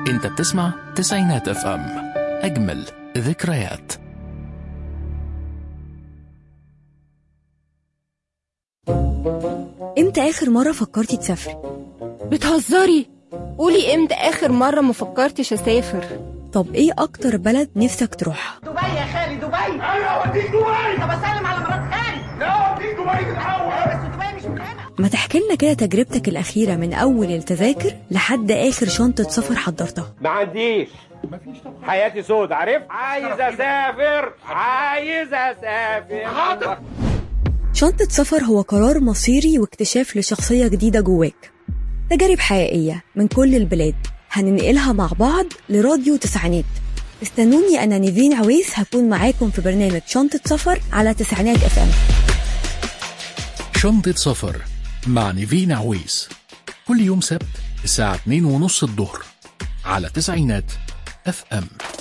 انت بتسمع تسعينات اف ام اجمل ذكريات امتى اخر مرة فكرتي تسافري؟ بتهزري قولي امتى اخر مرة ما فكرتش اسافر طب ايه اكتر بلد نفسك تروحها؟ دبي يا خالي دبي ايوه اوديك دبي طب اسلم على مرات خالي لا اوديك دبي الاول بس دبي مش من هنا ما تحكي لنا كده تجربتك الأخيرة من أول التذاكر لحد آخر شنطة سفر حضرتها ما عنديش حياتي سود عارف عايز اسافر عايز اسافر حاضر شنطة سفر هو قرار مصيري واكتشاف لشخصية جديدة جواك تجارب حقيقية من كل البلاد هننقلها مع بعض لراديو تسعينات استنوني أنا نيفين عويس هكون معاكم في برنامج شنطة سفر على تسعينات اف ام شنطة سفر مع نيفين عويس كل يوم سبت الساعة 2 ونص الظهر على تسعينات اف ام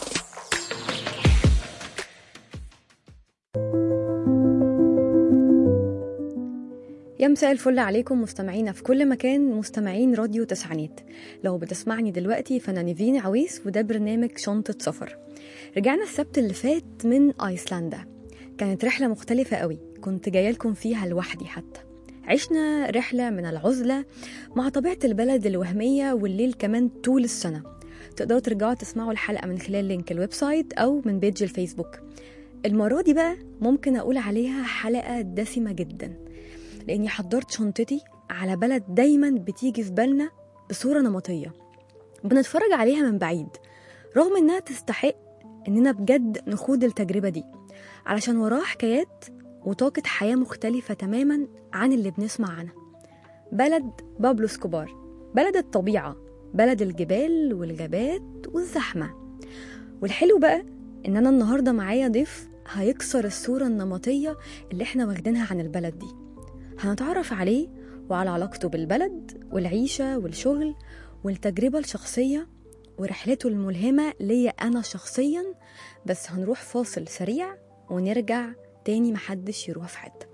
يا مساء الفل عليكم مستمعينا في كل مكان مستمعين راديو تسعينات لو بتسمعني دلوقتي فانا نيفين عويس وده برنامج شنطة سفر رجعنا السبت اللي فات من ايسلندا كانت رحلة مختلفة قوي كنت جاية لكم فيها لوحدي حتى عشنا رحلة من العزلة مع طبيعة البلد الوهمية والليل كمان طول السنة تقدروا ترجعوا تسمعوا الحلقة من خلال لينك الويب سايت أو من بيج الفيسبوك المرة دي بقى ممكن أقول عليها حلقة دسمة جدا لاني حضرت شنطتي على بلد دايما بتيجي في بالنا بصوره نمطيه بنتفرج عليها من بعيد رغم انها تستحق اننا بجد نخوض التجربه دي علشان وراها حكايات وطاقه حياه مختلفه تماما عن اللي بنسمع عنها بلد بابلو سكوبار بلد الطبيعه بلد الجبال والغابات والزحمه والحلو بقى ان انا النهارده معايا ضيف هيكسر الصوره النمطيه اللي احنا واخدينها عن البلد دي هنتعرف عليه وعلى علاقته بالبلد والعيشة والشغل والتجربة الشخصية ورحلته الملهمة ليا أنا شخصيا بس هنروح فاصل سريع ونرجع تاني محدش يروح في حتة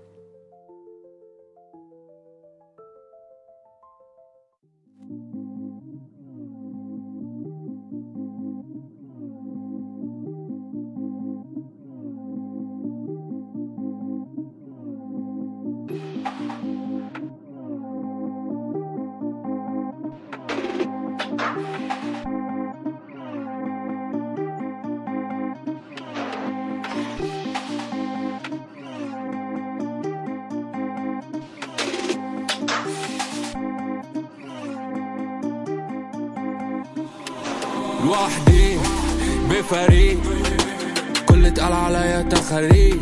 لوحدي بفريق كل اتقال عليا تخريج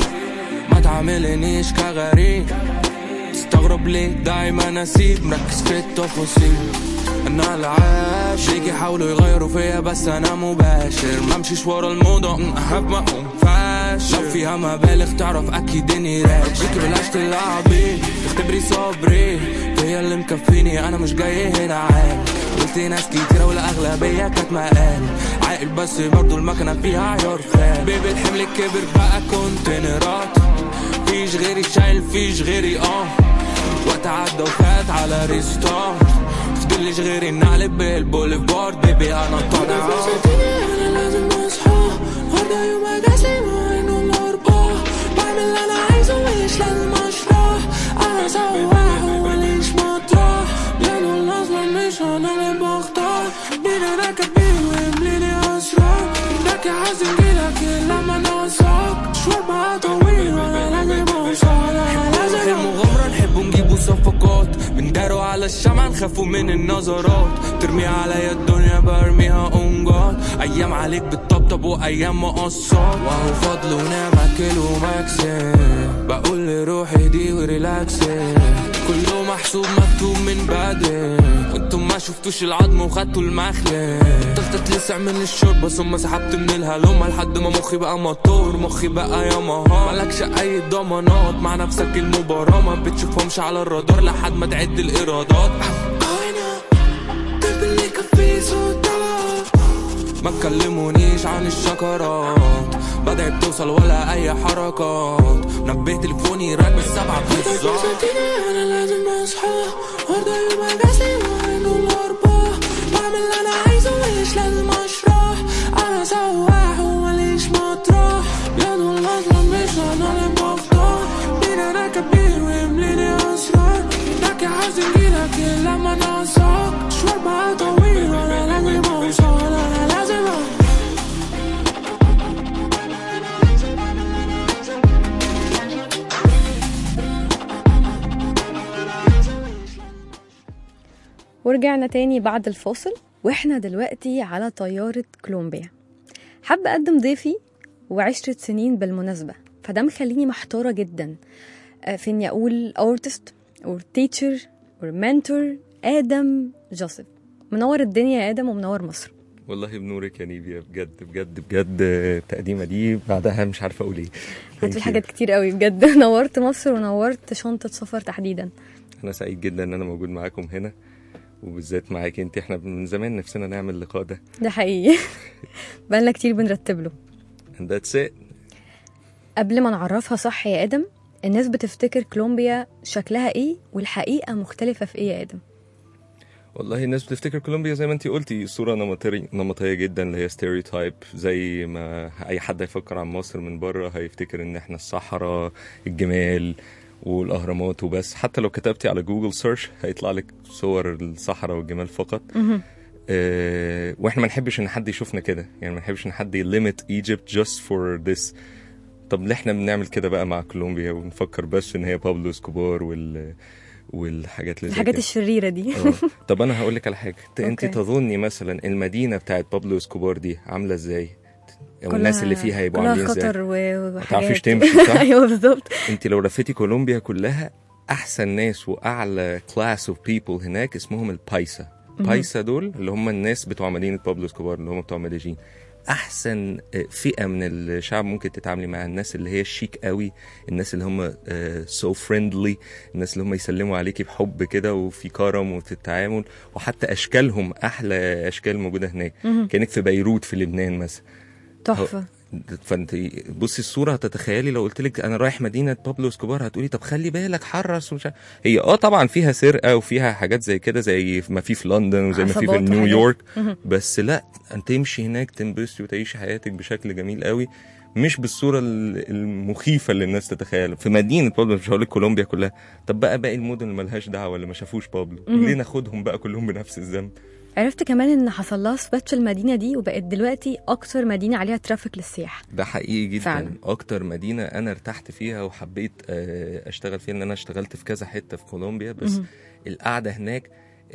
ما تعاملنيش كغريب تستغرب ليه دايما اسيب مركز في التفاصيل انا العاش بيجي يحاولوا يغيروا فيا بس انا مباشر ما امشيش ورا الموضة م- احب ما اقوم فاشل لو فيها مبالغ تعرف اكيد اني راش بيكي بلاش تلعبي تختبري صبري هي اللي مكفيني انا مش جاي هنا عادي قلت ناس كتيرة والاغلبية كانت مقال عاقل بس برضو المكنة فيها عيار خال بيبي الحمل كبر بقى كونتينرات فيش غيري شايل فيش غيري اه وقت عدى وفات على ريستارت فضلش غيري نعلب بالبوليفارد بيبي انا طالع انا لازم اصحى النهارده يوم اجازلي مع انه الاربعاء بعمل اللي انا عايزه مش لازم اشرح انا سواق وماليش مطرح لانه الاصلا مش انا اللي بختار مين انا كبير ويمليني اسرار بدك يا حزن جيلك لما نوصلك مشوار بقى طويل وانا لازم اوصل انا لازم نحب مغامرة نحب نجيبوا صفقات بنداروا على الشمع نخافوا من النظرات ترمي عليا الدنيا برميها اونجات ايام عليك بتطبطب وايام مقصات وهو فضل ونعمة كيلو ماكسي بقول لروحي دي وريلاكسي كله محسوب مكتوب من بدري وانتم ما شفتوش العظم وخدتوا المخلي طلعت لسع من الشرب ثم سحبت من الهلومة لحد ما مخي بقى موتور مخي بقى يا مهار مالكش اي ضمانات مع نفسك المباراة ما بتشوفهمش على الرادار لحد ما تعد الايرادات انا قلب اللي كفيه صوت طلع ما تكلمونيش عن الشكرات بدأت بتوصل ولا اي حركات نبه تليفوني رن السبعة بالظبط صدقني انا لازم اصحى النهارده يوم اجازلي مع انه الاربعاء بعمل اللي انا عايزه مش عاوز نجيلك لما نعصاك مشوار معاك طويل وانا لازم اوصل انا لازم أوصل. ورجعنا تاني بعد الفاصل واحنا دلوقتي على طيارة كولومبيا حابة أقدم ضيفي وعشرة سنين بالمناسبة فده مخليني محتارة جدا آه، في إني أقول artist or teacher or mentor آدم جوزيف منور الدنيا يا آدم ومنور مصر والله بنورك يا نيفيا بجد بجد بجد التقديمة دي بعدها مش عارفة أقول إيه Thank هتقول you. حاجات كتير قوي بجد نورت مصر ونورت شنطة سفر تحديدا أنا سعيد جدا إن أنا موجود معاكم هنا وبالذات معاكي أنت إحنا من زمان نفسنا نعمل اللقاء ده ده حقيقي بقالنا كتير بنرتب له and that's it قبل ما نعرفها صح يا آدم الناس بتفتكر كولومبيا شكلها ايه والحقيقة مختلفة في ايه يا آدم والله الناس بتفتكر كولومبيا زي ما انت قلتي صورة نمطية نمطية جدا اللي هي ستيريوتايب زي ما أي حد هيفكر عن مصر من بره هيفتكر إن إحنا الصحراء الجمال والأهرامات وبس حتى لو كتبتي على جوجل سيرش هيطلع لك صور الصحراء والجمال فقط آه، واحنا ما نحبش ان حد يشوفنا كده يعني ما نحبش ان حد يليمت ايجيبت جاست فور ذس طب ليه احنا بنعمل كده بقى مع كولومبيا ونفكر بس ان هي بابلو اسكوبار وال والحاجات اللي زي الحاجات كده. الشريرة دي آه. طب انا هقول لك على حاجه انت انت أوكي. تظني مثلا المدينه بتاعت بابلو اسكوبار دي عامله ازاي او الناس كلها- اللي فيها هيبقوا كلها عاملين ازاي خطر و- تعرفيش وحاجات تمشي، صح؟ ايوه بالظبط انت لو لفيتي كولومبيا كلها احسن ناس واعلى كلاس اوف بيبل هناك اسمهم البايسا بايسا دول اللي هم الناس بتوع مدينه بابلو اسكوبار اللي هم بتوع ميديجين احسن فئه من الشعب ممكن تتعاملي معاها الناس اللي هي الشيك قوي الناس اللي هم سو فريندلي الناس اللي هم يسلموا عليكي بحب كده وفي كرم وفي التعامل وحتى اشكالهم احلى اشكال موجوده هناك كانك في بيروت في لبنان مثلا تحفة فانت بصي الصوره هتتخيلي لو قلت لك انا رايح مدينه بابلو اسكوبار هتقولي طب خلي بالك حرص ومش عارف- هي اه طبعا فيها سرقه وفيها حاجات زي كده زي ما في في لندن وزي ما في في عصابات وحاجات. نيويورك بس لا انت تمشي هناك تنبسطي وتعيشي حياتك بشكل جميل قوي مش بالصوره ال- المخيفه اللي الناس تتخيلها في مدينه بابلو مش هقول لك كولومبيا كلها طب بقى باقي المدن اللي ملهاش دعوه اللي ما شافوش بابلو ليه ناخدهم بقى كلهم بنفس الذنب عرفت كمان ان حصل لها سبات في المدينة دي وبقت دلوقتي اكتر مدينة عليها ترافيك للسياح ده حقيقي جدا فعلا. فعلا. اكتر مدينه انا ارتحت فيها وحبيت آه، اشتغل فيها ان انا اشتغلت في كذا حته في كولومبيا بس القعده هناك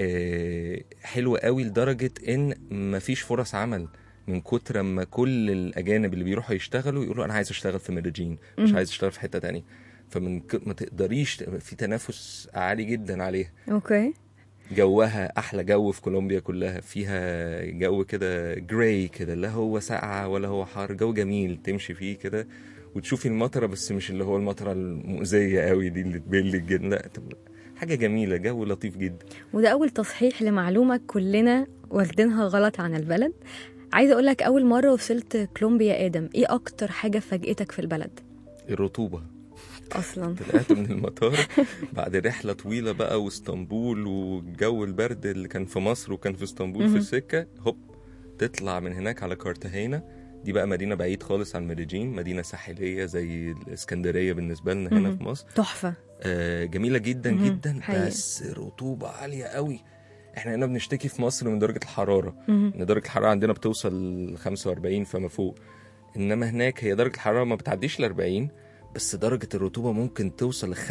آه، حلوه قوي لدرجه ان مفيش فرص عمل من كتر ما كل الاجانب اللي بيروحوا يشتغلوا يقولوا انا عايز اشتغل في ميديجين مش عايز اشتغل في حته تانية فمن ك... ما تقدريش في تنافس عالي جدا عليها اوكي جوها احلى جو في كولومبيا كلها فيها جو كده جراي كده لا هو ساقعه ولا هو حار جو جميل تمشي فيه كده وتشوفي المطره بس مش اللي هو المطره المؤذيه قوي دي اللي تبل الجن لا تبقى حاجه جميله جو لطيف جدا وده اول تصحيح لمعلومة كلنا واخدينها غلط عن البلد عايزة اقول لك اول مرة وصلت كولومبيا يا ادم ايه اكتر حاجة فاجئتك في البلد الرطوبه اصلا طلعت من المطار بعد رحله طويله بقى واسطنبول والجو البرد اللي كان في مصر وكان في اسطنبول في السكه هوب تطلع من هناك على كارتاهينا دي بقى مدينه بعيد خالص عن ميديجين مدينه ساحليه زي الاسكندريه بالنسبه لنا هنا في مصر تحفة آه، جميله جدا مهم. جدا حقيقي. بس رطوبه عاليه قوي احنا هنا بنشتكي في مصر من درجه الحراره مهم. ان درجه الحراره عندنا بتوصل ل 45 فما فوق انما هناك هي درجه الحراره ما بتعديش ل 40 بس درجه الرطوبه ممكن توصل ل 95%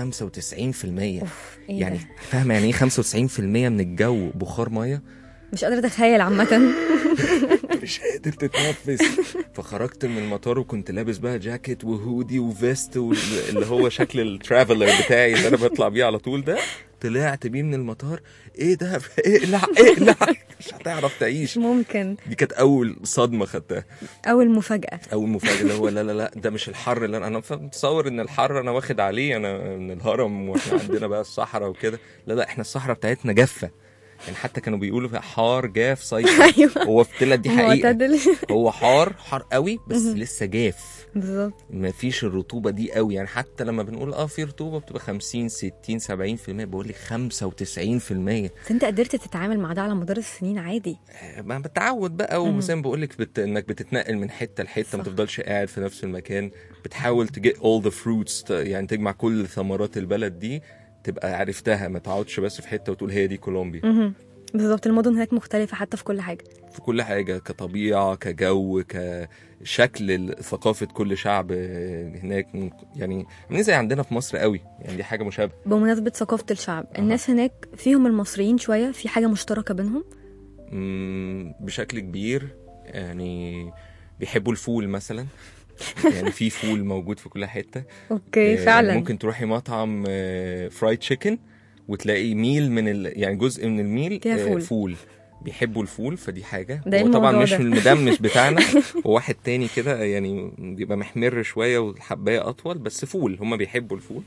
اوف ايه يعني ده؟ فاهمه يعني ايه 95% من الجو بخار ميه مش قادرة اتخيل عامة مش قادر تتنفس فخرجت من المطار وكنت لابس بقى جاكيت وهودي وفيست اللي هو شكل الترافلر بتاعي اللي انا بطلع بيه على طول ده طلعت بيه من المطار ايه ده اقلع اقلع مش هتعرف تعيش مش ممكن دي كانت اول صدمه خدتها اول مفاجأة اول مفاجاه اللي هو لا لا لا ده مش الحر اللي انا انا متصور ان الحر انا واخد عليه انا من الهرم واحنا عندنا بقى الصحراء وكده لا لا احنا الصحراء بتاعتنا جافه يعني حتى كانوا بيقولوا في حار جاف صيف ايوه هو طلعت دي حقيقه معتدل هو حار حار قوي بس لسه جاف بالظبط ما فيش الرطوبه دي قوي يعني حتى لما بنقول اه في رطوبه بتبقى 50 60 70% بقول لك 95% بس انت قدرت تتعامل مع ده على مدار السنين عادي ما بتعود بقى وزي ما بقول لك بت... انك بتتنقل من حته لحته ما صح. تفضلش قاعد في نفس المكان بتحاول تجيت اول ذا فروتس يعني تجمع كل ثمرات البلد دي تبقى عرفتها ما تقعدش بس في حته وتقول هي دي كولومبيا مهم. بالظبط المدن هناك مختلفة حتى في كل حاجة في كل حاجه كطبيعه كجو كشكل ثقافه كل شعب هناك يعني عاملين زي عندنا في مصر قوي يعني دي حاجه مشابهه بمناسبة ثقافة الشعب الناس هناك فيهم المصريين شوية في حاجة مشتركة بينهم مم، بشكل كبير يعني بيحبوا الفول مثلا يعني في فول موجود في كل حته اوكي آه، فعلا ممكن تروحي مطعم فرايد تشيكن وتلاقي ميل من ال... يعني جزء من الميل فيها آه، فول. فول بيحبوا الفول فدي حاجه ده إيه هو طبعا الموضوع مش ده؟ من المدمس بتاعنا هو واحد تاني كده يعني بيبقى محمر شويه والحبايه اطول بس فول هم بيحبوا الفول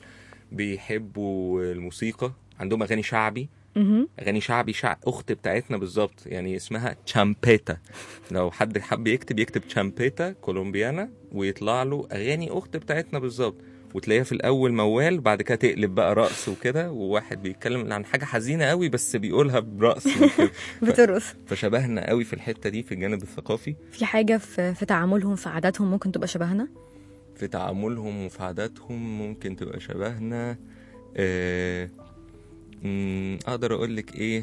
بيحبوا الموسيقى عندهم اغاني شعبي مهم. اغاني شعبي شع... اخت بتاعتنا بالظبط يعني اسمها تشامبيتا لو حد حب يكتب يكتب تشامبيتا كولومبيانا ويطلع له اغاني اخت بتاعتنا بالظبط وتلاقيها في الاول موال بعد كده تقلب بقى رقص وكده وواحد بيتكلم عن حاجه حزينه قوي بس بيقولها برقص وكده. بترقص فشبهنا قوي في الحته دي في الجانب الثقافي في حاجة في, في تعاملهم في عاداتهم ممكن تبقى شبهنا في تعاملهم وفي عاداتهم ممكن تبقى شبهنا آه... مم، اقدر اقول لك ايه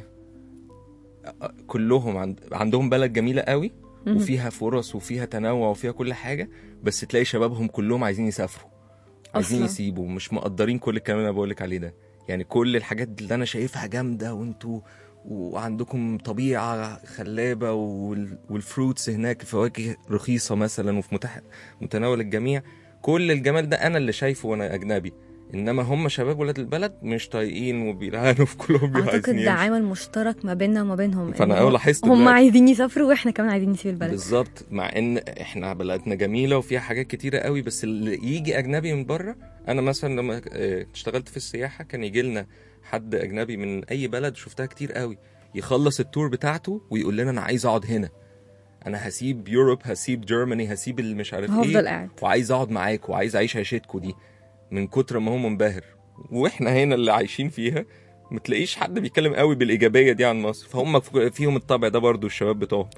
آه، كلهم عند... عندهم بلد جميله قوي مهم. وفيها فرص وفيها تنوع وفيها كل حاجه بس تلاقي شبابهم كلهم عايزين يسافروا عايزين أصلاً. يسيبوا مش مقدرين كل الكلام اللي انا بقولك عليه ده يعني كل الحاجات اللي انا شايفها جامده وانتوا وعندكم طبيعه خلابه وال... والفروتس هناك فواكه رخيصه مثلا وفي متاح... متناول الجميع كل الجمال ده انا اللي شايفه وانا اجنبي انما هم شباب ولاد البلد مش طايقين وبيلعنوا في كولومبيا اعتقد وعايزين ده يمشوا. عامل مشترك ما بيننا وما بينهم فأنا إن أول هم- لاحظت هم دلوقتي. عايزين يسافروا واحنا كمان عايزين نسيب البلد بالظبط مع ان احنا بلدنا جميله وفيها حاجات كتيره قوي بس اللي يجي اجنبي من بره انا مثلا لما آه، اشتغلت في السياحه كان يجي لنا حد اجنبي من اي بلد شفتها كتير قوي يخلص التور بتاعته ويقول لنا انا عايز اقعد هنا انا هسيب يوروب هسيب جيرماني هسيب اللي مش عارف هفضل ايه قاعد. وعايز اقعد معاك وعايز اعيش عيشتكوا دي من كتر ما هو منبهر واحنا هنا اللي عايشين فيها ما تلاقيش حد بيتكلم قوي بالايجابيه دي عن مصر فهم فيهم الطبع ده برضو الشباب بتوعهم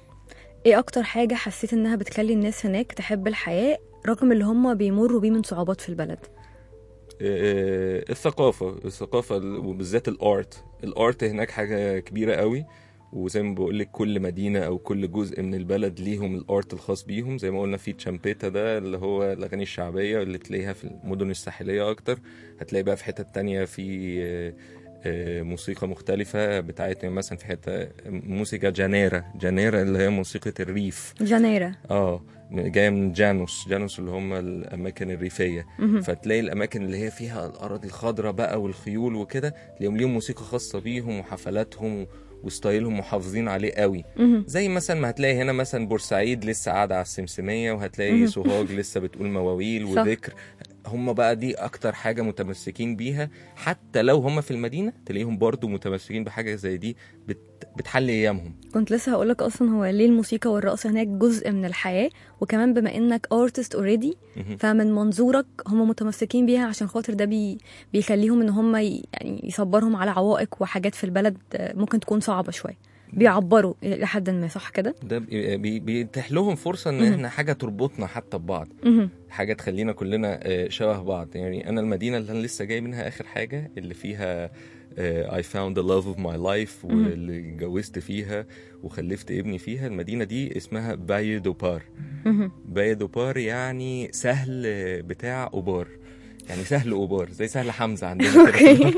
ايه اكتر حاجة حسيت انها بتخلي الناس هناك تحب الحياة رغم اللي هم بيمروا بيه من صعوبات في البلد آه، الثقافة الثقافة وبالذات الارت الارت هناك حاجة كبيرة قوي وزي ما بقول لك كل مدينة أو كل جزء من البلد ليهم الارت الخاص بيهم زي ما قلنا في تشامبيتا ده اللي هو الأغاني الشعبية اللي تلاقيها في المدن الساحلية أكتر هتلاقي بقى في حتة تانية في آه، آه، موسيقى مختلفة بتاعتنا مثلا في حتة موسيقى جانيرا جانيرا اللي هي موسيقى الريف جانيرا اه جايه من جانوس جانوس اللي هم الاماكن الريفيه مهم. فتلاقي الاماكن اللي هي فيها الاراضي الخضراء بقى والخيول وكده تلاقيهم ليهم موسيقى خاصه بيهم وحفلاتهم وستايلهم محافظين عليه قوي مهم. زي مثلا ما هتلاقي هنا مثلا بورسعيد لسه قاعده على السمسميه وهتلاقي مهم. سوهاج لسه بتقول مواويل صح. وذكر هم بقى دي اكتر حاجه متمسكين بيها حتى لو هم في المدينه تلاقيهم برضو متمسكين بحاجه زي دي بت... بتحلي ايامهم كنت لسه هقولك اصلا هو ليه الموسيقى والرقص هناك جزء من الحياة وكمان بما انك ارتست اوريدي مهم. فمن منظورك هم متمسكين بيها عشان خاطر ده بي بيخليهم ان هم ي- يعني يصبرهم على عوائق وحاجات في البلد آه، ممكن تكون صعبة شوية بيعبروا لحد ما صح كده ده بي- بي- بيتيح لهم فرصه ان مهم. احنا حاجه تربطنا حتى ببعض مهم. حاجه تخلينا كلنا آه، شبه بعض يعني انا المدينه اللي انا لسه جاي منها اخر حاجه اللي فيها آه، I found the love of my life مهم. واللي اتجوزت فيها وخلفت ابني فيها المدينه دي اسمها باي دوبار مهم. باي دوبار يعني سهل بتاع أوبار يعني سهل أوبار زي سهل حمزة عندنا كده اوكي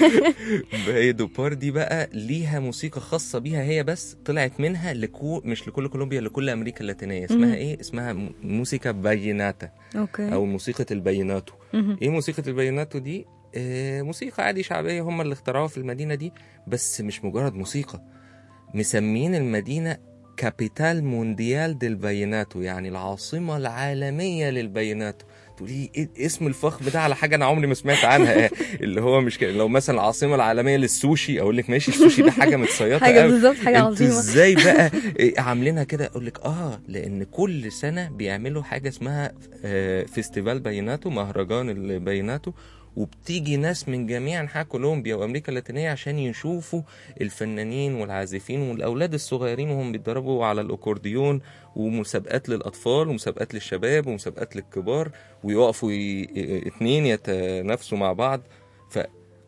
باي دوبار دي بقى ليها موسيقى خاصة بيها هي بس طلعت منها لكو مش لكل كولومبيا لكل أمريكا اللاتينية اسمها مم. إيه؟ اسمها م- موسيقى بايناتا اوكي أو موسيقى البيناتو مهم. إيه موسيقى البيناتو دي؟ آه موسيقى عادي شعبية هم اللي اخترعوها في المدينة دي بس مش مجرد موسيقى مسمين المدينة كابيتال مونديال ديل بايناتو يعني العاصمة العالمية للبيناتو تقولي إيه اسم الفخم ده على حاجة أنا عمري ما سمعت عنها اللي هو مش كده لو مثلا العاصمة العالمية للسوشي أقول لك ماشي السوشي ده حاجة متصيطة حاجة قوي بالظبط حاجة انتوا عظيمة ازاي بقى إيه عاملينها كده اقول لك اه لان كل سنه بيعملوا حاجه اسمها آه، فيستيفال بيناتو مهرجان البيناتو وبتيجي ناس من جميع انحاء كولومبيا وامريكا اللاتينيه عشان يشوفوا الفنانين والعازفين والاولاد الصغيرين وهم بيتدربوا على الاكورديون ومسابقات للاطفال ومسابقات للشباب ومسابقات للكبار ويقفوا ي... اتنين يتنافسوا مع بعض ف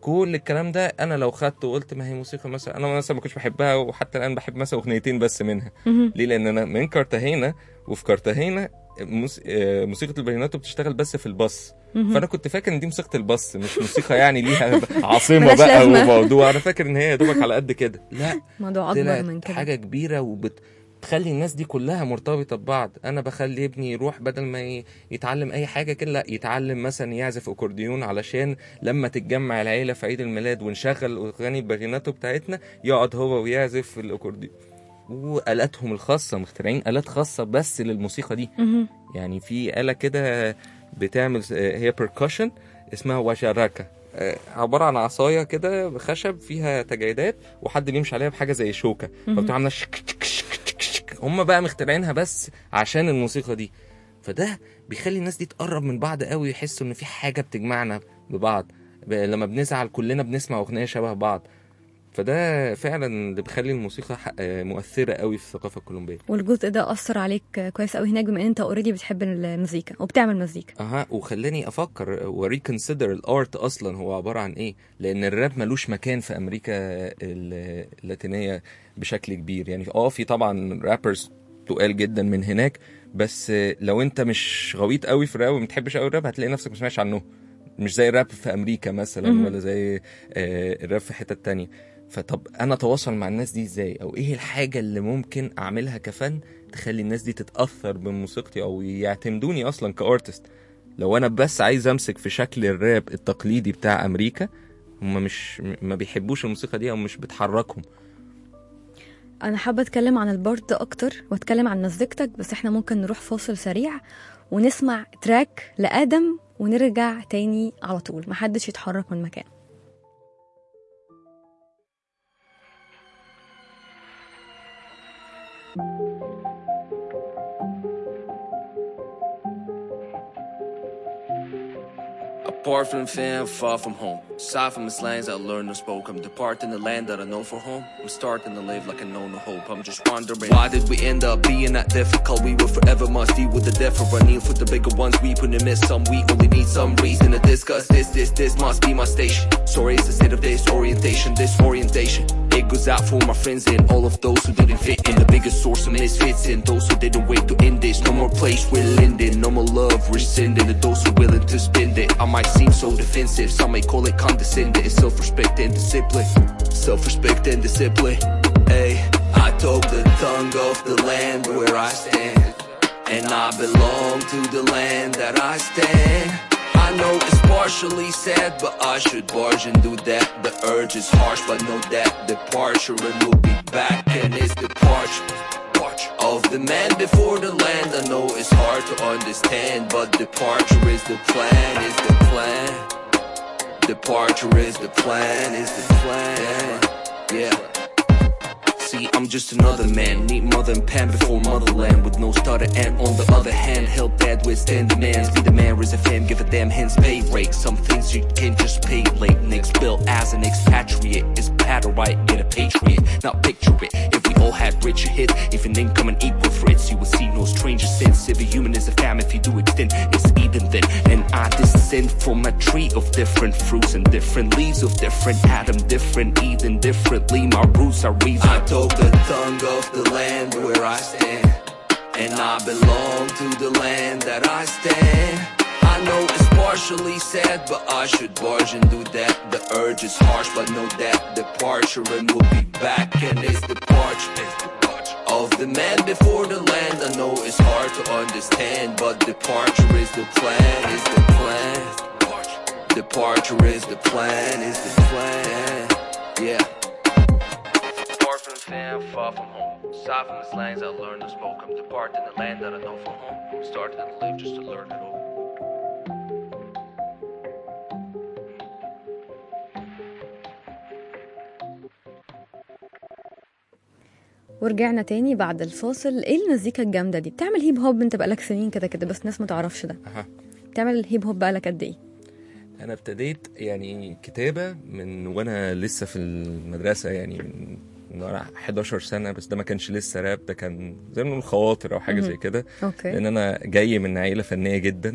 كل الكلام ده انا لو خدته وقلت ما هي موسيقى مثلا انا مثلا ما كنتش بحبها وحتى الان بحب مثلا اغنيتين بس منها مهم. ليه لان انا من كارتاهينا وفي كارتاهينا موس... آه، موسيقى الباليناتو بتشتغل بس في الباص فانا كنت فاكر ان دي موسيقى الباص مش موسيقى يعني ليها عاصمه ملهاش بقى لازمة. وموضوع انا فاكر ان هي يا دوبك على قد كده لا موضوع اكبر طلعت من كده حاجه كبيره وبتخلي الناس دي كلها مرتبطه ببعض انا بخلي ابني يروح بدل ما ي- يتعلم اي حاجه كده لا يتعلم مثلا يعزف اكورديون علشان لما تتجمع العيله في عيد الميلاد ونشغل اغاني الباغيناتو بتاعتنا يقعد هو ويعزف في الاكورديون والاتهم الخاصه مخترعين الات خاصه بس للموسيقى دي مهم. يعني في آلة كده بتعمل آه، هي percussion اسمها وشراكة آه، عبارة عن عصاية كده خشب فيها تجاعيدات وحد بيمشي عليها بحاجة زي شوكة فبتبقى عاملة شك شك شك شك شك. هم بقى مخترعينها بس عشان الموسيقى دي فده بيخلي الناس دي تقرب من بعض قوي ويحسوا ان في حاجة بتجمعنا ببعض ب- لما بنزعل كلنا بنسمع أغنية شبه بعض فده فعلا اللي بيخلي الموسيقى ح- آه، مؤثرة قوي في الثقافة الكولومبية والجزء ده اثر عليك كويس قوي هناك بما ان انت اوريدي بتحب المزيكا وبتعمل مزيكا اها وخلاني افكر وريكونسيدر الارت اصلا هو عباره عن ايه لان الراب ملوش مكان في امريكا ال- اللاتينيه بشكل كبير يعني اه في طبعا رابرز تقال جدا من هناك بس لو انت مش غويط قوي في الراب وما بتحبش قوي الراب هتلاقي نفسك ما سمعتش عنه مش زي الراب في امريكا مثلا مهم. ولا زي آه، الراب في حتت تانية فطب انا اتواصل مع الناس دي ازاي او ايه الحاجه اللي ممكن اعملها كفن تخلي الناس دي تتاثر بموسيقتي او يعتمدوني اصلا كارتست لو انا بس عايز امسك في شكل الراب التقليدي بتاع امريكا هم مش ما بيحبوش الموسيقى دي او مش بتحركهم انا حابه اتكلم عن البارت ده اكتر واتكلم عن مزيكتك بس احنا ممكن نروح فاصل سريع ونسمع تراك لادم ونرجع تاني على طول محدش يتحرك من مكانه Apart from fam, far from home. Aside from the slangs I learned and spoke. I'm departing the land that I know for home. I'm starting to live like I know no hope. I'm just wondering why did we end up being that difficult? We will forever must deal with the death of running for the bigger ones. We wouldn't miss some. We only need some reason to discuss this. This, this must be my station. Sorry, it's the state of disorientation. Disorientation. It goes out for my friends and all of those who didn't fit in. The biggest source of misfits and those who didn't wait to end this. No more place we're lending. No more love rescinding. To those who willing to spend it. I might seem so defensive. Some may call it condescending. It's self-respect and discipline. Self-respect and discipline. Hey, I took the tongue of the land where I stand. And I belong to the land that I stand. I know it's partially sad, but I should barge and do that. The urge is harsh, but know that departure and we'll be back. And it's departure of the man before the land. I know it's hard to understand, but departure is the plan, is the plan. Departure is the plan, is the plan. Yeah. See, I'm just another man. Need mother and pan before motherland. With no starter and on the other hand, help dad withstand demands. Lead a man, raise a fam, give a damn hence pay rate. Some things you can't just pay late. Next bill as an expatriate is patter right, get a patriot. Now picture it. If we all had richer hit, if an income and equal threats, you would see no stranger sense. If a human is a fam, if you do extend, it's Eden then. And I descend from a tree of different fruits and different leaves of different Adam, different Eden, differently. My roots are weaved. I took the tongue of the land where I stand. And I belong to the land that I stand. I know it's partially sad, but I should barge and do that. The urge is harsh, but know that departure and we'll be back. And it's departure of the man before the land. I know it's hard to understand, but departure is the plan, is the plan. Departure is the plan, is the plan. Yeah. Far from fam, far from home. Aside from the slangs I learned and spoke. I'm departing the land that I know from home. I'm starting to live just to learn it all. ورجعنا تاني بعد الفاصل ايه المزيكا الجامده دي بتعمل هيب هوب انت بقالك سنين كده كده بس ناس ما تعرفش ده أها. بتعمل الهيب هوب بقالك قد ايه انا ابتديت يعني كتابه من وانا لسه في المدرسه يعني من من وانا 11 سنه بس ده ما كانش لسه راب ده كان زي ما نقول خواطر او حاجه مهم. زي كده اوكي لان انا جاي من عيله فنيه جدا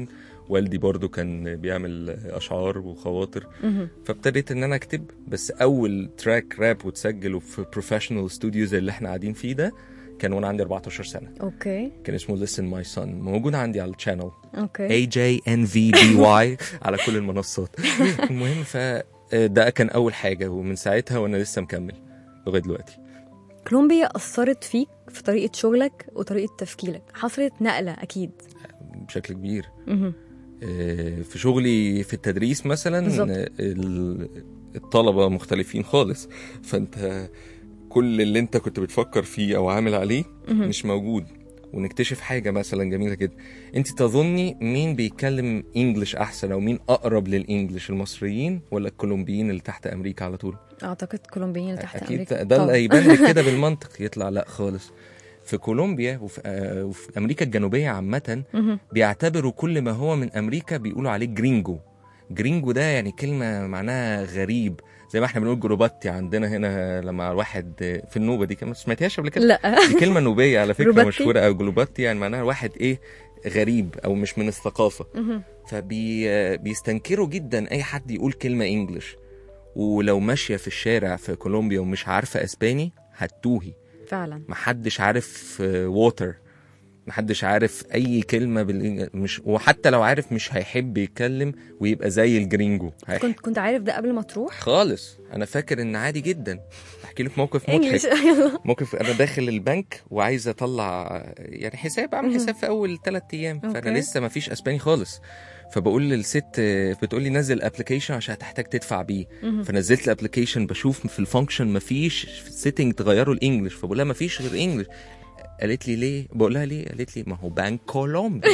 والدي برضو كان بيعمل اشعار وخواطر مهم. فابتديت ان انا اكتب بس اول تراك راب وتسجله في بروفيشنال ستوديو زي اللي احنا قاعدين فيه ده كان وانا عندي 14 سنه اوكي كان اسمه Listen My Son موجود عندي على الشانل اوكي اي جي ان في بي واي على كل المنصات المهم ف ده كان اول حاجه ومن ساعتها وانا لسه مكمل لغايه دلوقتي كولومبيا اثرت فيك في طريقه شغلك وطريقه تفكيرك حصلت نقله اكيد بشكل كبير مهم. آه، في شغلي في التدريس مثلا بالظبط. آه، ال- الطلبه مختلفين خالص فانت كل اللي انت كنت بتفكر فيه او عامل عليه مهم. مش موجود ونكتشف حاجه مثلا جميله جدا انت تظني مين بيتكلم انجلش احسن او مين اقرب للانجلش المصريين ولا الكولومبيين اللي تحت امريكا على طول اعتقد كولومبيين اللي تحت اكيد امريكا ده طبعاً. اللي يبان لك كده بالمنطق يطلع لا خالص في كولومبيا وفي, آه وفي امريكا الجنوبيه عامه مهم. بيعتبروا كل ما هو من امريكا بيقولوا عليه جرينجو جرينجو ده يعني كلمه معناها غريب زي ما احنا بنقول جروباتي عندنا هنا لما الواحد في النوبه دي كمان سمعتيهاش قبل كده لا دي كلمه نوبيه على فكره جروباتي؟ مشهوره او جلوباتي يعني معناها واحد ايه غريب او مش من الثقافه مهم. فبيستنكروا جدا اي حد يقول كلمه انجلش ولو ماشيه في الشارع في كولومبيا ومش عارفه اسباني هتوهي فعلا محدش عارف ووتر محدش عارف اي كلمه بال مش وحتى لو عارف مش هيحب يتكلم ويبقى زي الجرينجو هيح- كنت كنت عارف ده قبل ما تروح خالص انا فاكر ان عادي جدا احكي لك موقف انجلش مضحك ايوه موقف انا داخل البنك وعايز اطلع يعني حساب اعمل حساب في اول ثلاث ايام أوكي. فانا لسه ما فيش اسباني خالص فبقول للست بتقول لي نزل ابلكيشن عشان هتحتاج تدفع بيه مهم. فنزلت الابلكيشن بشوف في الفانكشن ما فيش سيتنج تغيروا الانجلش فبقول لها ما فيش غير انجلش قالت لي ليه بقول لها ليه قالت لي ما هو بنك كولومبيا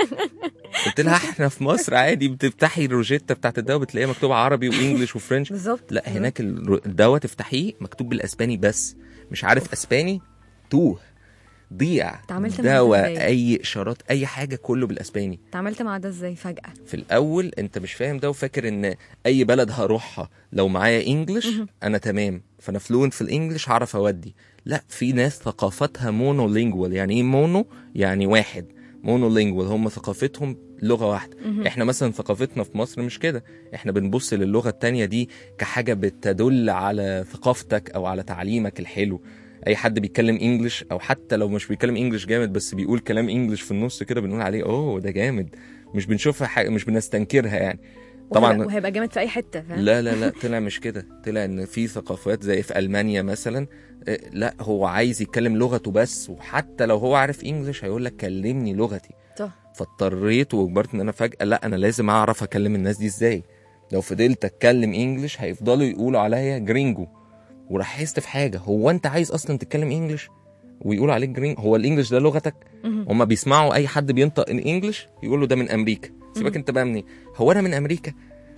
قلت لها احنا في مصر عادي بتفتحي الروجيتا بتاعت الدواء بتلاقيها مكتوبه عربي وانجلش وفرنش بالظبط لا هناك الر- الدواء تفتحيه مكتوب بالاسباني بس مش عارف اسباني توه ضيع اتعاملت مع ده دواء ازاي؟ اي اشارات اي حاجه كله بالاسباني اتعاملت مع ده ازاي فجاه في الاول انت مش فاهم ده وفاكر ان اي بلد هروحها لو معايا انجلش مهم. انا تمام فانا فلوينت في الانجلش هعرف اودي لا في ناس ثقافتها مونو لينجوال يعني ايه مونو يعني واحد مونو لينجوال هم ثقافتهم لغه واحده مهم. احنا مثلا ثقافتنا في مصر مش كده احنا بنبص للغه التانية دي كحاجه بتدل على ثقافتك او على تعليمك الحلو اي حد بيتكلم انجلش او حتى لو مش بيتكلم انجلش جامد بس بيقول كلام انجلش في النص كده بنقول عليه اوه ده جامد مش بنشوفها حاجه مش بنستنكرها يعني طبعا طبعا وهيبقى جامد في اي حته فاهم لا لا لا طلع مش كده طلع ان في ثقافات زي في المانيا مثلا آه، لا هو عايز يتكلم لغته بس وحتى لو هو عارف انجلش هيقول لك كلمني لغتي صح فاضطريت واجبرت ان انا فجاه لا انا لازم اعرف اكلم الناس دي ازاي لو فضلت اتكلم انجلش هيفضلوا يقولوا عليا جرينجو ولاحظت في حاجه هو انت عايز اصلا تتكلم انجلش ويقولوا عليك جرينج هو الانجليش ده لغتك مهم. هما بيسمعوا اي حد بينطق الانجليش يقولوا ده من امريكا سيبك مهم. انت بقى منين هو انا من امريكا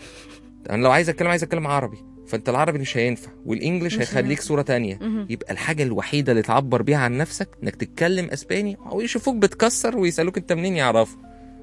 انا لو عايز اتكلم عايز اتكلم عربي فانت العربي مش هينفع والانجليش مش هيخليك هينفع. صوره تانية مهم. يبقى الحاجه الوحيده اللي تعبر بيها عن نفسك انك تتكلم اسباني او يشوفوك بتكسر ويسالوك انت منين يعرفوا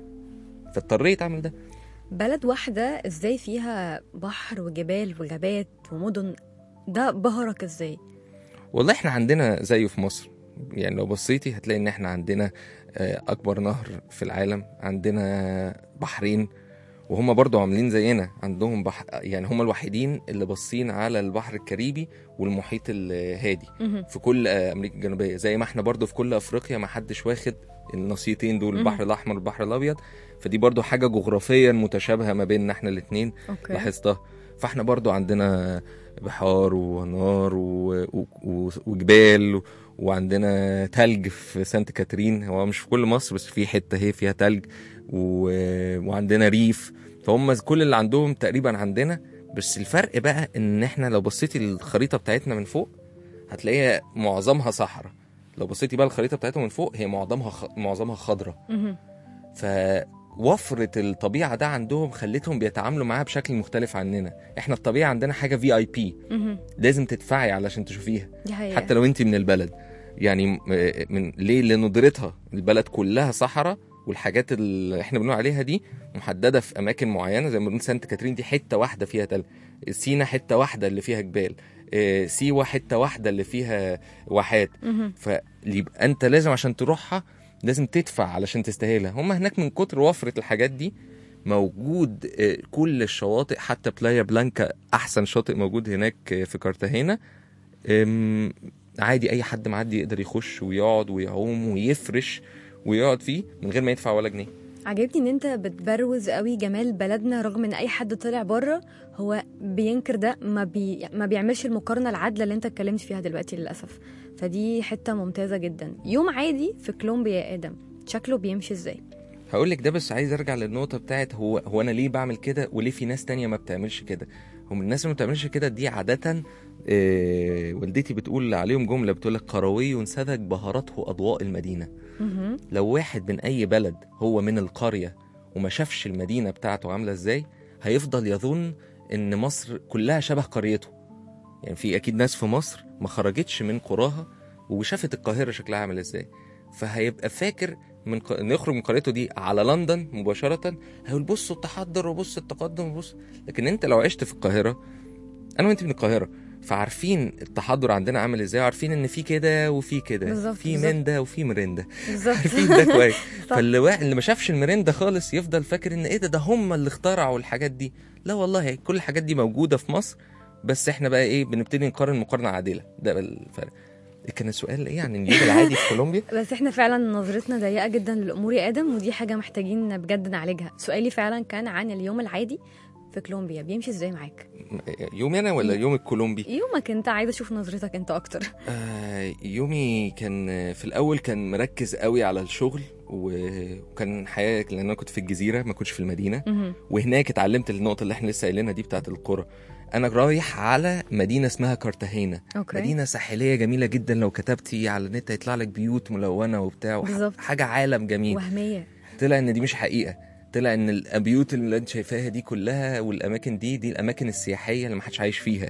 فاضطريت اعمل ده بلد واحده ازاي فيها بحر وجبال وغابات ومدن ده بهرك ازاي والله احنا عندنا زيه في مصر يعني لو بصيتي هتلاقي ان احنا عندنا آه، اكبر نهر في العالم عندنا بحرين وهم برضو عاملين زينا عندهم بحر يعني هم الوحيدين اللي باصين على البحر الكاريبي والمحيط الهادي مهم. في كل آه، امريكا الجنوبيه زي ما احنا برضو في كل افريقيا ما حدش واخد النصيتين دول مهم. البحر الاحمر والبحر الابيض فدي برضو حاجه جغرافيا متشابهه ما بيننا احنا الاثنين اوكي لاحظتها فاحنا برضو عندنا بحار ونار و... و... و... وجبال و... وعندنا تلج في سانت كاترين هو مش في كل مصر بس في حته هي فيها تلج و... وعندنا ريف فهم كل اللي عندهم تقريبا عندنا بس الفرق بقى ان احنا لو بصيتي الخريطه بتاعتنا من فوق هتلاقيها معظمها صحراء لو بصيتي بقى الخريطه بتاعتهم من فوق هي معظمها خ... معظمها خضراء مهم. فوفرة الطبيعة ده عندهم خلتهم بيتعاملوا معاها بشكل مختلف عننا احنا الطبيعة عندنا حاجة في اي بي مهم. لازم تدفعي علشان تشوفيها دي حقيقه حتى لو انت من البلد يعني م- من ليه لندرتها البلد كلها صحراء والحاجات اللي احنا بنقول عليها دي محدده في اماكن معينه زي ما بنقول سانت كاترين دي حته واحده فيها تلج سينا حته واحده اللي فيها جبال آه، سيوه حته واحده اللي فيها واحات مهم. فيبقى انت لازم عشان تروحها لازم تدفع علشان تستاهلها هم هناك من كتر وفرة الحاجات دي موجود آه، كل الشواطئ حتى بلايا بلانكا احسن شاطئ موجود هناك آه، في كارتاهينا أم، عادي اي حد معدي يقدر يخش ويقعد ويعوم ويفرش ويقعد فيه من غير ما يدفع ولا جنيه عجبني ان انت بتبروز قوي جمال بلدنا رغم ان اي حد طلع بره هو بينكر ده ما, بي... ما بيعملش المقارنه العادله اللي انت اتكلمت فيها دلوقتي للاسف فدي حته ممتازه جدا يوم عادي في كولومبيا يا ادم شكله بيمشي ازاي هقول لك ده بس عايز ارجع للنقطه بتاعت هو هو انا ليه بعمل كده وليه في ناس تانية ما بتعملش كده هم الناس اللي ما بتعملش كده دي عاده آه والدتي بتقول عليهم جمله بتقول لك قروي سذج بهرته اضواء المدينه مهم. لو واحد من اي بلد هو من القريه وما شافش المدينه بتاعته عامله ازاي هيفضل يظن ان مصر كلها شبه قريته يعني في اكيد ناس في مصر ما خرجتش من قراها وشافت القاهره شكلها عامل ازاي فهيبقى فاكر من ق... نخرج من قريته دي على لندن مباشره هيقول بصوا التحضر وبص التقدم وبص لكن انت لو عشت في القاهره انا وانت من القاهره فعارفين التحضر عندنا عامل ازاي وعارفين ان في كده وفي كده بالظبط، في بالظبط. من ده وفي مرنده بالظبط عارفين ده كويس صح. فاللي واحد اللي ما شافش الميريندا خالص يفضل فاكر ان ايه ده ده هم اللي اخترعوا الحاجات دي لا والله كل الحاجات دي موجوده في مصر بس احنا بقى ايه بنبتدي نقارن مقارنه عادله ده بقى الفرق كان السؤال ايه عن اليوم العادي في كولومبيا بس احنا فعلا نظرتنا ضيقه جدا للامور يا ادم ودي حاجه محتاجين بجد نعالجها سؤالي فعلا كان عن اليوم العادي في كولومبيا بيمشي ازاي معاك يومي انا ولا يوم الكولومبي يومك انت عايزه اشوف نظرتك انت اكتر آه يومي كان في الاول كان مركز قوي على الشغل و- وكان حياه لان انا كنت في الجزيره ما كنتش في المدينه مهم. وهناك اتعلمت النقطه اللي احنا لسه قايلينها دي بتاعت القرى انا رايح على مدينه اسمها كارتاهينا اوكي مدينه ساحليه جميله جدا لو كتبتي على النت هيطلع لك بيوت ملونه وبتاع وح- بالظبط. حاجه عالم جميل وهميه طلع ان دي مش حقيقه طلع ان البيوت اللي انت شايفاها دي كلها والاماكن دي دي الاماكن السياحيه اللي محدش عايش فيها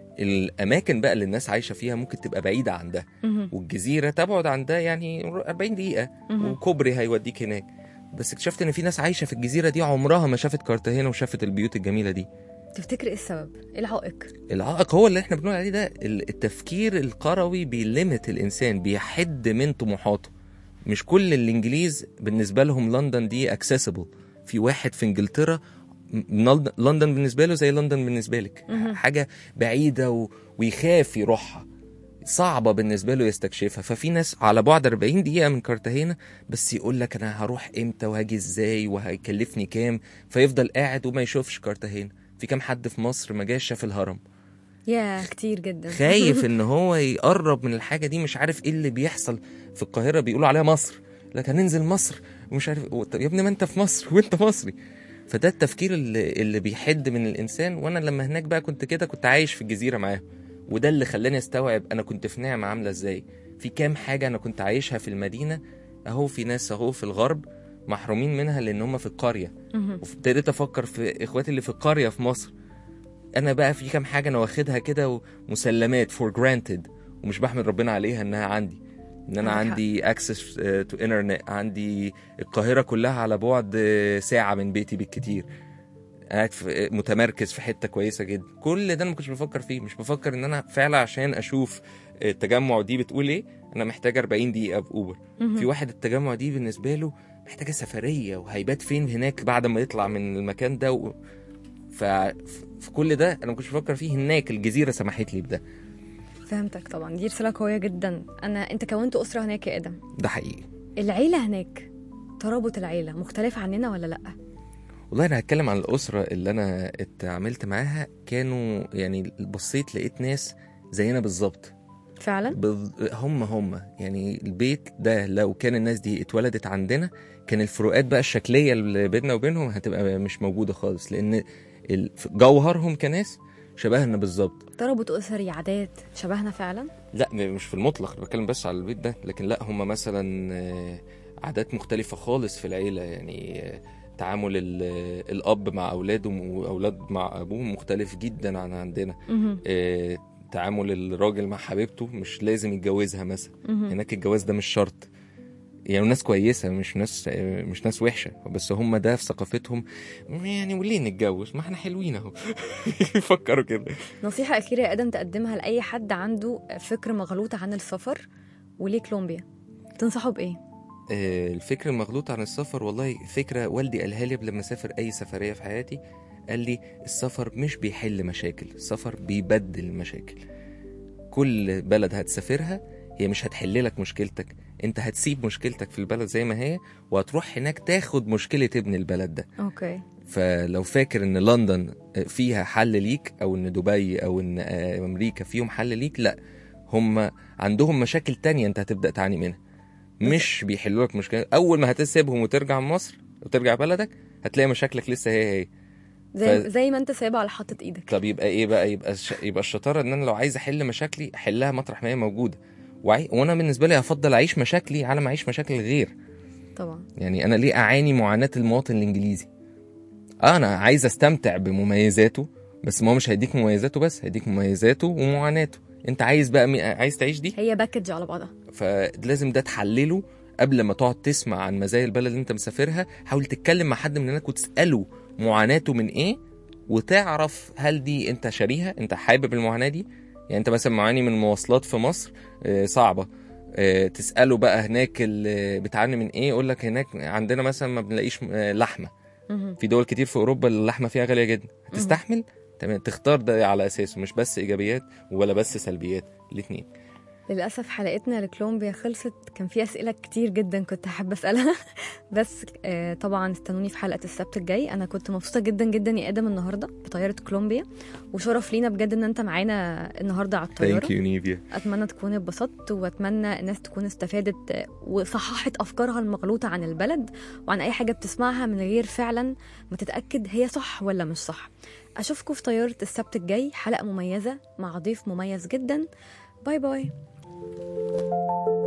الاماكن بقى اللي الناس عايشه فيها ممكن تبقى بعيده عن ده مهم. والجزيره تبعد عن ده يعني 40 دقيقه مهم. وكوبري هيوديك هناك بس اكتشفت ان في ناس عايشه في الجزيره دي عمرها ما شافت كارتاهينا وشافت البيوت الجميله دي تفتكر ايه السبب ايه العائق العائق هو اللي احنا بنقول عليه ده ال- التفكير القروي بيلمت الانسان بيحد من طموحاته مش كل الانجليز بالنسبه لهم لندن دي اكسسبل في واحد في انجلترا م- لند- لندن بالنسبه له زي لندن بالنسبه لك مهم. حاجه بعيده و... ويخاف يروحها صعبة بالنسبة له يستكشفها ففي ناس على بعد 40 دقيقة من كارتاهينا بس يقول لك أنا هروح إمتى وهاجي إزاي وهيكلفني كام فيفضل قاعد وما يشوفش كارتاهينا في كام حد في مصر ما جاش شاف الهرم يا كتير جدا خايف ان هو يقرب من الحاجه دي مش عارف ايه اللي بيحصل في القاهره بيقولوا عليها مصر لك هننزل مصر ومش عارف طب يا ابني ما انت في مصر وانت مصري فده التفكير اللي, اللي بيحد من الانسان وانا لما هناك بقى كنت كده كنت عايش في الجزيره معاهم وده اللي خلاني استوعب انا كنت في نعمه عامله ازاي في كام حاجه انا كنت عايشها في المدينه اهو في ناس اهو في الغرب محرومين منها لان هم في القريه مهم. وابتديت افكر في اخواتي اللي في القريه في مصر انا بقى في كام حاجه انا واخدها كده مسلمات فور جرانتد ومش بحمد ربنا عليها انها عندي ان انا عندك حق. عندي اكسس تو انترنت عندي القاهره كلها على بعد آه، ساعه من بيتي بالكتير قاعد في متمركز في حته كويسه جدا كل ده انا ما كنتش بفكر فيه مش بفكر ان انا فعلا عشان اشوف التجمع دي بتقول ايه انا محتاج 40 دقيقه باوبر مهم. في واحد التجمع دي بالنسبه له محتاجه سفريه وهيبات فين هناك بعد ما يطلع من المكان ده و... ف... في كل ده انا ما كنتش بفكر فيه هناك الجزيره سمحت لي بده فهمتك طبعا دي رساله قويه جدا انا انت كونت اسره هناك يا ادم ده حقيقي العيله هناك ترابط العيله مختلف عننا ولا لا والله انا هتكلم عن الاسره اللي انا اتعاملت معاها كانوا يعني بصيت لقيت ناس زينا بالظبط فعلا بز... هم هم يعني البيت ده لو كان الناس دي اتولدت عندنا كان الفروقات بقى الشكليه اللي بيننا وبينهم هتبقى مش موجوده خالص لان ال- جوهرهم كناس شبهنا بالظبط ترابط اسري عادات شبهنا فعلا لا م- مش في المطلق أنا بتكلم بس على البيت ده لكن لا هم مثلا آه، عادات مختلفة خالص في العيلة يعني آه، تعامل ال- الأب مع أولاده وأولاد مع أبوه مختلف جدا عن عندنا مهم. آه، تعامل الراجل مع حبيبته مش لازم يتجوزها مثلا مهم. هناك الجواز ده مش شرط يعني ناس كويسة مش ناس آه، مش ناس وحشة بس هم ده في ثقافتهم يعني وليه نتجوز ما احنا حلوين اهو يفكروا كده نصيحه اخيره يا ادم تقدمها لاي حد عنده فكر مغلوط عن السفر وليه كولومبيا تنصحه بايه آه، الفكر المغلوط عن السفر والله فكرة والدي قالها لي قبل ما اسافر اي سفرية في حياتي قال لي السفر مش بيحل مشاكل السفر بيبدل المشاكل كل بلد هتسافرها هي مش هتحل لك مشكلتك انت هتسيب مشكلتك في البلد زي ما هي وهتروح هناك تاخد مشكلة ابن البلد ده اوكي فلو فاكر ان لندن فيها حل ليك او ان دبي او ان آه، امريكا فيهم حل ليك لا هم عندهم مشاكل تانية انت هتبدأ تعاني منها مش بيحلوا لك مشكلة اول ما هتسيبهم وترجع مصر وترجع بلدك هتلاقي مشاكلك لسه هي هي زي ف- زي ما انت سايبها على حاطط ايدك طب يبقى ايه بقى يبقى الش... يبقى الشطاره ان انا لو عايز احل مشاكلي احلها مطرح ما هي موجوده وعي... وانا بالنسبه لي افضل اعيش مشاكلي على ما اعيش مشاكل الغير طبعا يعني انا ليه اعاني معاناه المواطن الانجليزي آه انا عايز استمتع بمميزاته بس ما هو مش هيديك مميزاته بس هيديك مميزاته ومعاناته انت عايز بقى مي... عايز تعيش دي هي باكج على بعضها فلازم ده تحلله قبل ما تقعد تسمع عن مزايا البلد اللي انت مسافرها حاول تتكلم مع حد من هناك وتساله معاناته من ايه وتعرف هل دي انت شاريها انت حابب المعاناه دي يعني انت مثلا معاني من المواصلات في مصر آه، صعبه آه، تساله بقى هناك اللي بتعاني من ايه يقول لك هناك عندنا مثلا ما بنلاقيش آه، لحمه مهم. في دول كتير في اوروبا اللحمه فيها غاليه جدا هتستحمل تمام تختار ده على اساسه مش بس ايجابيات ولا بس سلبيات الاثنين للأسف حلقتنا لكولومبيا خلصت كان في أسئلة كتير جدا كنت أحب أسألها بس آه، طبعا استنوني في حلقة السبت الجاي أنا كنت مبسوطة جدا جدا يا آدم النهاردة بطيارة كولومبيا وشرف لينا بجد إن أنت معانا النهاردة على الطيارة ثانك يو نيفيا أتمنى تكون اتبسطت وأتمنى الناس تكون استفادت آه، وصححت أفكارها المغلوطة عن البلد وعن أي حاجة بتسمعها من غير فعلا ما تتأكد هي صح ولا مش صح أشوفكم في طيارة السبت الجاي حلقة مميزة مع ضيف مميز جدا باي باي